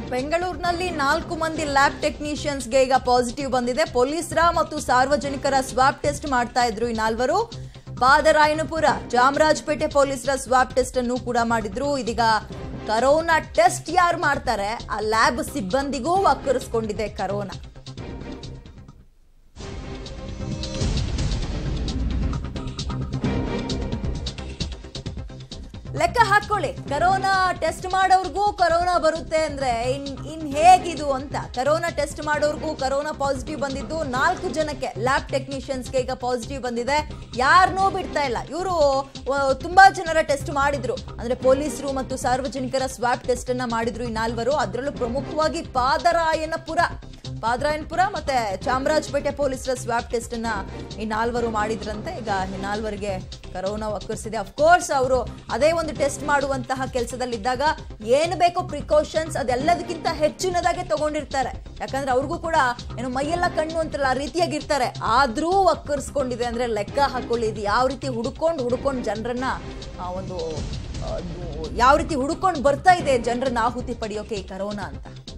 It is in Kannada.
ಬೆಂಗಳೂರಿನಲ್ಲಿ ನಾಲ್ಕು ಮಂದಿ ಲ್ಯಾಬ್ ಟೆಕ್ನಿಷಿಯನ್ಸ್ಗೆ ಈಗ ಪಾಸಿಟಿವ್ ಬಂದಿದೆ ಪೊಲೀಸರ ಮತ್ತು ಸಾರ್ವಜನಿಕರ ಸ್ವಾಬ್ ಟೆಸ್ಟ್ ಮಾಡ್ತಾ ಇದ್ರು ಈ ನಾಲ್ವರು ಬಾದರಾಯನಪುರ ಚಾಮರಾಜಪೇಟೆ ಪೊಲೀಸರ ಸ್ವಾಬ್ ಟೆಸ್ಟ್ ಅನ್ನು ಕೂಡ ಮಾಡಿದ್ರು ಇದೀಗ ಕರೋನಾ ಟೆಸ್ಟ್ ಯಾರು ಮಾಡ್ತಾರೆ ಆ ಲ್ಯಾಬ್ ಸಿಬ್ಬಂದಿಗೂ ವಕ್ಕರಿಸ್ಕೊಂಡಿದೆ ಕರೋನಾ ಲೆಕ್ಕ ಹಾಕೊಳ್ಳಿ ಕರೋನಾ ಟೆಸ್ಟ್ ಮಾಡೋರ್ಗೂ ಕರೋನಾ ಬರುತ್ತೆ ಅಂದ್ರೆ ಇನ್ ಇನ್ ಹೇಗಿದು ಅಂತ ಕರೋನಾ ಟೆಸ್ಟ್ ಮಾಡೋರ್ಗೂ ಕರೋನಾ ಪಾಸಿಟಿವ್ ಬಂದಿದ್ದು ನಾಲ್ಕು ಜನಕ್ಕೆ ಲ್ಯಾಬ್ ಟೆಕ್ನಿಷಿಯನ್ಸ್ಗೆ ಈಗ ಪಾಸಿಟಿವ್ ಬಂದಿದೆ ಯಾರನ್ನೂ ಬಿಡ್ತಾ ಇಲ್ಲ ಇವರು ತುಂಬಾ ಜನರ ಟೆಸ್ಟ್ ಮಾಡಿದ್ರು ಅಂದ್ರೆ ಪೊಲೀಸರು ಮತ್ತು ಸಾರ್ವಜನಿಕರ ಸ್ವಾಬ್ ಟೆಸ್ಟ್ ಅನ್ನ ಮಾಡಿದ್ರು ಈ ನಾಲ್ವರು ಅದರಲ್ಲೂ ಪ್ರಮುಖವಾಗಿ ಪಾದರಾಯನಪುರ ಪಾದರಾಯನಪುರ ಮತ್ತೆ ಚಾಮರಾಜಪೇಟೆ ಪೊಲೀಸರ ಸ್ವಾಬ್ ಟೆಸ್ಟ್ ಅನ್ನ ಈ ನಾಲ್ವರು ಮಾಡಿದ್ರಂತೆ ಈಗ ಈ ನಾಲ್ವರಿಗೆ ಕರೋನಾ ಒಕ್ಕರಿಸಿದೆ ಅಫ್ಕೋರ್ಸ್ ಅವರು ಅದೇ ಒಂದು ಟೆಸ್ಟ್ ಮಾಡುವಂತಹ ಕೆಲಸದಲ್ಲಿದ್ದಾಗ ಏನು ಬೇಕೋ ಪ್ರಿಕಾಷನ್ಸ್ ಅದೆಲ್ಲದಕ್ಕಿಂತ ಹೆಚ್ಚಿನದಾಗೆ ತಗೊಂಡಿರ್ತಾರೆ ಯಾಕಂದ್ರೆ ಅವ್ರಿಗೂ ಕೂಡ ಏನು ಮೈಯೆಲ್ಲ ಕಣ್ಣು ಅಂತಲ್ಲ ಆ ರೀತಿಯಾಗಿರ್ತಾರೆ ಆದ್ರೂ ಒಕ್ಕರ್ಸ್ಕೊಂಡಿದೆ ಅಂದ್ರೆ ಲೆಕ್ಕ ಹಾಕೊಳ್ಳಿ ಇದು ಯಾವ ರೀತಿ ಹುಡ್ಕೊಂಡು ಹುಡ್ಕೊಂಡು ಜನರನ್ನ ಆ, ಒಂದು ಆ, ಯಾವ ರೀತಿ ಹುಡ್ಕೊಂಡು ಬರ್ತಾ ಇದೆ ಜನರನ್ನ ಆಹುತಿ ಪಡೆಯೋಕೆ ಈ ಕರೋನಾ ಅಂತ